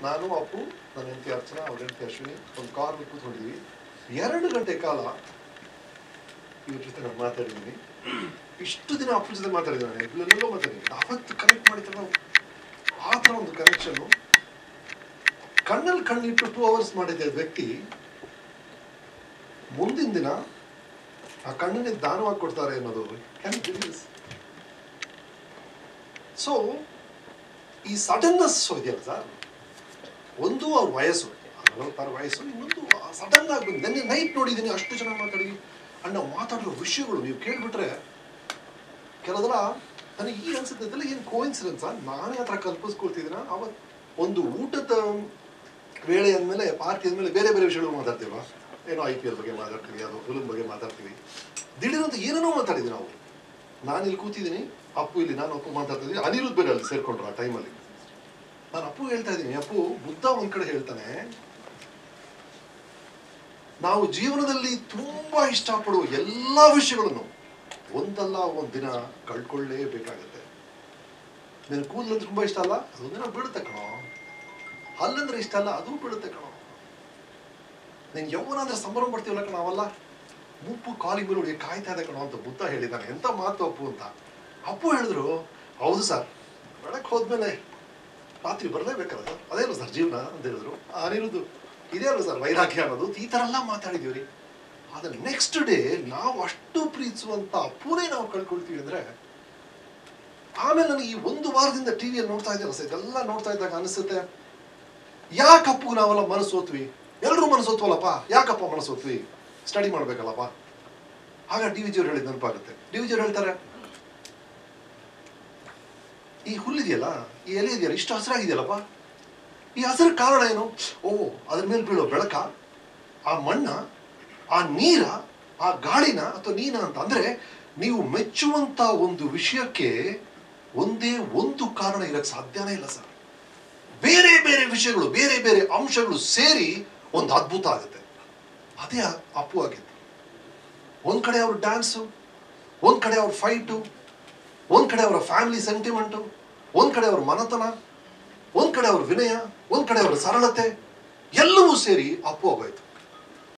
ನಾನು ಅಪ್ಪು ನನ್ನ ಹೆಂಡತಿ ಅರ್ಚನಾ ಅವ್ರ ಹೆಂಡತಿ ಅಶ್ವಿನಿ ಒಂದು ಕಾರ್ ಕೂತ್ಕೊಂಡಿದ್ವಿ ಎರಡು ಗಂಟೆ ಕಾಲ ಇವ್ರ ಜೊತೆ ನಾನು ಮಾತಾಡಿದ್ದೀನಿ ಇಷ್ಟು ದಿನ ಅಪ್ಪನ ಜೊತೆ ಮಾತಾಡಿದ್ದೀನಿ ನಾನು ಎಲ್ಲೆಲ್ಲೋ ಮಾತಾಡಿದ್ದೀನಿ ಅವತ್ತು ಕನೆಕ್ಟ್ ಮಾಡಿದ್ರೆ ನಾವು ಆ ಥರ ಒಂದು ಕನೆಕ್ಷನ್ನು ಕಣ್ಣಲ್ಲಿ ಕಣ್ಣಿಟ್ಟು ಟೂ ಅವರ್ಸ್ ಮಾಡಿದ್ದ ವ್ಯಕ್ತಿ ಮುಂದಿನ ದಿನ ಆ ಕಣ್ಣನ್ನೇ ದಾನವಾಗಿ ಕೊಡ್ತಾರೆ ಅನ್ನೋದು ಸೊ ಈ ಸಡನ್ನೆಸ್ ಇದೆಯಲ್ಲ ಸರ್ ಒಂದು ಅವ್ರ ವಯಸ್ಸು ನಲವತ್ತಾರು ವಯಸ್ಸು ಇನ್ನೊಂದು ಸಡನ್ ಆಗಿ ಬಂದು ನೆನ್ನೆ ನೈಟ್ ನೋಡಿದ್ದೀನಿ ಅಷ್ಟು ಚೆನ್ನಾಗಿ ಮಾತಾಡಿ ಅಣ್ಣ ಮಾತಾಡಿರೋ ವಿಷಯಗಳು ನೀವು ಕೇಳ್ಬಿಟ್ರೆ ಕೆಲವರ ನನಗೆ ಈಗ ಅನ್ಸುತ್ತೆ ಇದೆಲ್ಲ ಏನು ಕೋಇನ್ಸಿಡೆನ್ಸ್ ನಾನೇ ಆ ಥರ ಕಲ್ಪಿಸ್ಕೊಳ್ತಿದ್ದೀನ ಅವತ್ತು ಒಂದು ಊಟದ ವೇಳೆ ಅಂದಮೇಲೆ ಪಾರ್ಟಿ ಅಂದಮೇಲೆ ಬೇರೆ ಬೇರೆ ವಿಷಯಗಳು ಮಾತಾಡ್ತೀವ ಏನೋ ಐ ಪಿ ಎಲ್ ಬಗ್ಗೆ ಮಾತಾಡ್ತೀವಿ ಅದು ಫಿಲ್ಮ್ ಬಗ್ಗೆ ಮಾತಾಡ್ತೀವಿ ದಿಢೀರಂತ ಏನೇನೋ ಮಾತಾಡಿದ್ವಿ ನಾವು ನಾನು ಇಲ್ಲಿ ಕೂತಿದ್ದೀನಿ ಅಪ್ಪು ಇಲ್ಲಿ ನಾನು ಅಪ್ಪು ಮಾತಾಡ್ತಿದ್ದೀನಿ ಅನಿರುದ್ಧ ಬೇರೆ ಅಲ್ಲಿ ಸೇರ್ಕೊಂಡ್ರು ಆ ಟೈಮಲ್ಲಿ ನಾನು ಅಪ್ಪು ಹೇಳ್ತಾ ಇದ್ದೀನಿ ಅಪ್ಪು ಬುದ್ಧ ಒಂದ್ ಕಡೆ ಹೇಳ್ತಾನೆ ನಾವು ಜೀವನದಲ್ಲಿ ತುಂಬಾ ಇಷ್ಟಪಡುವ ಎಲ್ಲ ವಿಷಯಗಳನ್ನು ಒಂದಲ್ಲ ಒಂದ್ ದಿನ ಕಳ್ಕೊಳ್ಳೇಬೇಕಾಗತ್ತೆ ನಿನ್ ಕೂದಲು ತುಂಬಾ ಇಷ್ಟ ಅಲ್ಲ ಅದು ದಿನ ಬೀಳುತ್ತೆ ಕಣೋ ಹಲ್ಲಂದ್ರೆ ಇಷ್ಟ ಅಲ್ಲ ಅದು ಬೀಳುತ್ತೆ ಕಣೋ ನೀನ್ ಯೌವನ ಅಂದ್ರೆ ಸಂಭ್ರಮ ಪಡ್ತೀವಲ್ಲ ಕಣ ಅವಲ್ಲ ಮುಪ್ಪು ಕಾಲಿಗೆ ಮೇಲೆ ಹೊಡಿ ಕಾಯ್ತಾ ಇದೆ ಕಣೋ ಅಂತ ಬುದ್ಧ ಹೇಳಿದ್ದಾನೆ ಎಂತ ಮಾತು ಅಪ್ಪು ಅಂತ ಅಪ್ಪು ಹೇಳಿದ್ರು ಹೌದು ಸರ್ ಬೆಳಕ್ ಹೋದ್ಮೇಲೆ ರಾತ್ರಿ ಬರಲೇಬೇಕಲ್ಲ ಸರ್ ಅದೇನು ಸರ್ ಜೀವನ ಅಂತ ಹೇಳಿದ್ರು ಅನಿರುದು ಇದೇ ಅಲ್ಲ ಸರ್ ವೈರಾಗ್ಯ ಅನ್ನೋದು ಈ ಥರ ಎಲ್ಲ ಮಾತಾಡಿದೀವಿ ರೀ ಆದ್ರೆ ನೆಕ್ಸ್ಟ್ ಡೇ ನಾವು ಅಷ್ಟು ಪ್ರೀತಿಸುವಂತ ಅಪ್ಪುನೇ ನಾವು ಕಳ್ಕೊಳ್ತೀವಿ ಅಂದ್ರೆ ಆಮೇಲೆ ನನಗೆ ಈ ಒಂದು ವಾರದಿಂದ ಟಿವಿಯಲ್ಲಿ ನೋಡ್ತಾ ಇದ್ದೀರ ಸರ್ ಇದೆಲ್ಲ ನೋಡ್ತಾ ಇದ್ದಾಗ ಅನಿಸುತ್ತೆ ಯಾಕಪ್ಪು ನಾವೆಲ್ಲ ಮನಸ್ಸೋತ್ವಿ ಎಲ್ಲರೂ ಮನಸ್ಸೋತ್ವಲ್ಲಪ್ಪ ಯಾಕಪ್ಪ ಮನಸ್ಸೋತ್ವಿ ಸ್ಟಡಿ ಮಾಡ್ಬೇಕಲ್ಲಪ್ಪ ಆಗ ಡಿ ವಿಜಿಯವ್ರು ಹೇಳಿದ ನೆನಪಾಗುತ್ತೆ ಡಿ ವಿಜಿಯವ್ರು ಹೇಳ್ತಾರೆ ಈ ಹುಲ್ಲಿದೆಯಲ್ಲ ಈ ಎಲೆ ಇದೆಯಲ್ಲ ಇಷ್ಟು ಹಸಿರಾಗಿದೆಯಲ್ಲಪ್ಪ ಈ ಹಸಿರ ಕಾರಣ ಏನು ಓ ಅದ್ರ ಮೇಲೆ ಬೀಳೋ ಬೆಳಕ ಆ ಮಣ್ಣ ಆ ನೀರ ಆ ಗಾಳಿನ ಅಥವಾ ನೀನ ಅಂತ ಅಂದ್ರೆ ನೀವು ಮೆಚ್ಚುವಂತ ಒಂದು ವಿಷಯಕ್ಕೆ ಒಂದೇ ಒಂದು ಕಾರಣ ಇರಕ್ಕೆ ಸಾಧ್ಯನೇ ಇಲ್ಲ ಸರ್ ಬೇರೆ ಬೇರೆ ವಿಷಯಗಳು ಬೇರೆ ಬೇರೆ ಅಂಶಗಳು ಸೇರಿ ಒಂದು ಅದ್ಭುತ ಆಗುತ್ತೆ ಅದೇ ಅಪ್ಪು ಆಗಿತ್ತು ಒಂದ್ ಕಡೆ ಅವ್ರ ಡ್ಯಾನ್ಸು ಒಂದ್ ಕಡೆ ಅವ್ರ ಫೈಟು ಒಂದ್ ಕಡೆ ಅವರ ಫ್ಯಾಮಿಲಿ ಸೆಂಟಿಮೆಂಟು ಒಂದ್ ಕಡೆ ಅವ್ರ ಮನತನ ಒಂದ್ ಕಡೆ ಅವ್ರ ವಿನಯ ಒಂದ್ ಕಡೆ ಅವರ ಸರಳತೆ ಎಲ್ಲವೂ ಸೇರಿ ಅಪ್ಪು ಆಗೋಯ್ತು